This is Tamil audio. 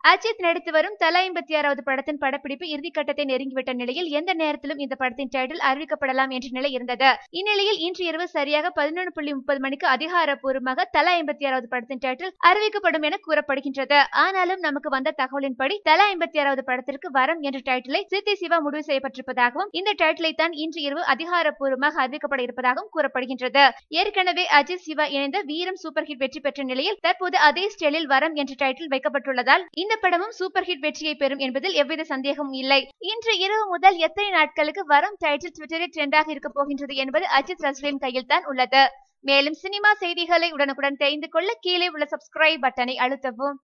அஜித் நடித்து வரும் தலா ஐம்பத்தி ஆறாவது படத்தின் படப்பிடிப்பு இறுதிக்கட்டத்தை நெருங்கிவிட்ட நிலையில் எந்த நேரத்திலும் இந்த படத்தின் டைட்டில் அறிவிக்கப்படலாம் என்ற நிலை இருந்தது இந்நிலையில் இன்று இரவு சரியாக பதினொன்று புள்ளி முப்பது மணிக்கு அதிகாரப்பூர்வமாக தலா ஐம்பத்தி ஆறாவது படத்தின் டைட்டில் அறிவிக்கப்படும் என கூறப்படுகின்றது ஆனாலும் நமக்கு வந்த தகவலின்படி தலா ஐம்பத்தி ஆறாவது படத்திற்கு வரம் என்ற டைட்டிலை சித்தி சிவா முடிவு செய்யப்பட்டிருப்பதாகவும் இந்த டைட்டிலை தான் இன்று இரவு அதிகாரப்பூர்வமாக அறிவிக்கப்பட இருப்பதாகவும் கூறப்படுகின்றது ஏற்கனவே அஜித் சிவா இணைந்த வீரம் சூப்பர் ஹிட் வெற்றி பெற்ற நிலையில் தற்போது அதே ஸ்டைலில் வரம் என்ற டைட்டில் வைக்கப்பட்டுள்ளதால் இந்த படமும் சூப்பர் ஹிட் வெற்றியை பெறும் என்பதில் எவ்வித சந்தேகமும் இல்லை இன்று இரவு முதல் எத்தனை நாட்களுக்கு வரம் டைட்டில் ட்விட்டரில் ட்ரெண்டாக இருக்க போகின்றது என்பது அஜித் ரசிகர்களின் கையில் தான் உள்ளது மேலும் சினிமா செய்திகளை உடனுக்குடன் தெரிந்து கொள்ள கீழே உள்ள சப்ஸ்கிரைப் பட்டனை அழுத்தவும்